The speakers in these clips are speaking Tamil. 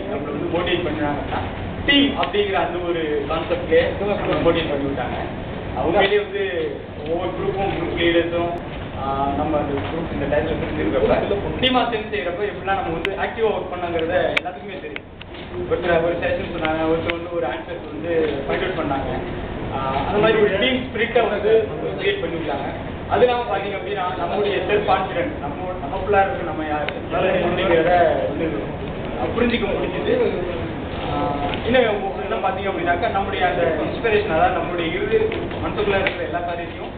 நம்மளை வந்து மோட்டிவேட் பண்ணாங்கன்னா டீம் அப்படிங்கிற அந்த ஒரு கான்செப்ட்லேயே மோட்டிவேட் பண்ணி விட்டாங்க அவங்களே வந்து ஒவ்வொரு குரூப்பும் குரூப் லீடர்ஸும் நம்ம அந்த குரூப் இந்த டைத்தில் பிரிஞ்சிருக்கப்ப டீமா சேர்ந்து செய்கிறப்ப எப்படிலாம் நம்ம வந்து ஆக்டிவாக ஒர்க் பண்ணாங்கிறத எல்லாத்துக்குமே தெரியும் ஒருத்தர் ஒரு செஷன் சொன்னாங்க ஒருத்தர் வந்து ஒரு ஆன்சர்ஸ் வந்து ஃபைண்ட் அவுட் பண்ணாங்க ஆஹ் அந்த மாதிரி ஒரு டீம் ஸ்பிரிட்டை வந்து கிரியேட் பண்ணி விட்டாங்க அது இல்லாமல் பார்த்தீங்க அப்படின்னா நம்மளுடைய செல்ஃப் கான்ஃபிடென்ஸ் நம்ம நமக்குள்ளா இருக்கு நம்ம யார் அப்படிங்கிறத வந்து புரிஞ்சிக்க முடிஞ்சுது ஆஹ் இன்னும் என்ன பார்த்தீங்க அப்படின்னாக்கா நம்முடைய அந்த இன்ஸ்பிரேஷன் அதாவது நம்மளுடைய இறுதி மனசுக்குள்ள இருக்கிற எல்லா காரியத்தையும்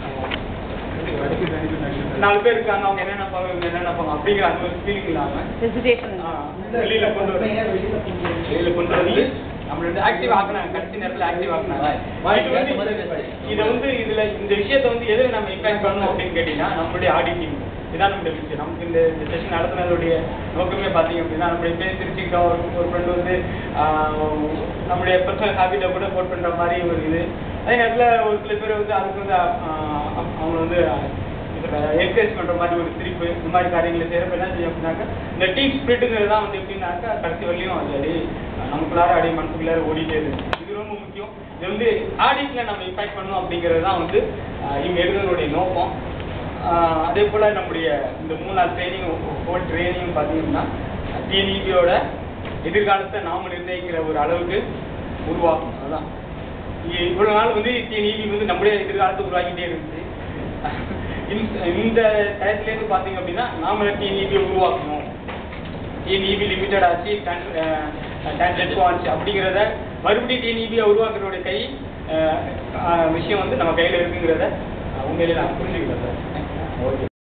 நாலு பேர் இருக்காங்க அவங்க என்ன நினைப்பாங்க இவங்க என்ன நினைப்பாங்க அப்படிங்கிற அந்த ஒரு ஃபீலிங் இல்லாம ஹெசிடேஷன் ஆஹ் வெளியில கொண்டு வந்து வெளியில கொண்டு வந்து நம்மள வந்து ஆக்டிவ் ஆக்குனாங்க கடைசி நேரத்துல ஆக்டிவ் ஆக்குனாங்க இது வந்து இதை வந்து இதுல இந்த விஷயத்தை வந்து எதுல நம்ம இம்பாக்ட் பண்ணணும் அப்படின்னு கேட்டீங்கன்னா நம்மளுடைய ஆடிட்டிங் இதான் நம்மளுடைய விஷயம் நமக்கு இந்த இந்த செஷன் நடத்துனதுடைய நோக்கமே பார்த்தீங்க அப்படின்னா நம்மளுடைய பேர் திருச்சிக்கிட்டோம் ஒரு ஒரு ஃப்ரெண்ட் வந்து ஆஹ், நம்மளுடைய பர்சனல் ஹேபிட்டை கூட போட் பண்ற மாதிரி ஒரு இது அதே நேரத்தில் ஒரு சில பேர் வந்து அதுக்கு வந்து ஆஹ், அவங்க வந்து என்கரேஜ் பண்ற மாதிரி ஒரு சிரிப்பு இந்த மாதிரி காரியங்களை செய்யறப்ப என்ன செய்யும் அப்படின்னாக்கா இந்த டீம் ஸ்பிரிட்டுங்கிறது தான் வந்து எப்படின்னாக்கா கடைசி வரையும் அது அடி நமக்குள்ளார அடி மனசுக்குள்ளார ஓடிட்டே இருக்கு இது ரொம்ப முக்கியம் இது வந்து ஆடிட்ல நம்ம இம்பாக்ட் பண்ணணும் அப்படிங்கிறது தான் வந்து ஆஹ் இவங்க எழுதுனதுடைய நோக்கம் ஆஹ் அதே போல நம்முடைய இந்த மூணு நாள் ட்ரைனிங் ஹோல் ட்ரைனிங் பார்த்தீங்கன்னா டிஎன்இபியோட எதிர்காலத்தை நாம நிர்ணயிக்கிற ஒரு அளவுக்கு உருவாக்கும் அதான் இ- இவ்வளவு நாள் வந்து டிஎன்இபி வந்து நம்முடைய எதிர்காலத்தை உருவாக்கிட்டே இருந்துச்சு இந்த- இந்த டயத்துலேருந்து பார்த்தீங்க அப்படின்னா நாம டிஎன்இபி உருவாக்கணும் டிஎன்இபி லிமிடெட் ஆச்சு டான்ஜெட் ஆச்சு அப்படிங்கிறத மறுபடியும் டிஎன்இபியை உருவாக்குறோட கை அஹ், அஹ், விஷயம் வந்து நம்ம கையில் இருக்குங்கிறத அஹ், உண்மையிலே நான் புரிஞ்சுக்கிறேன் சார் ஓகே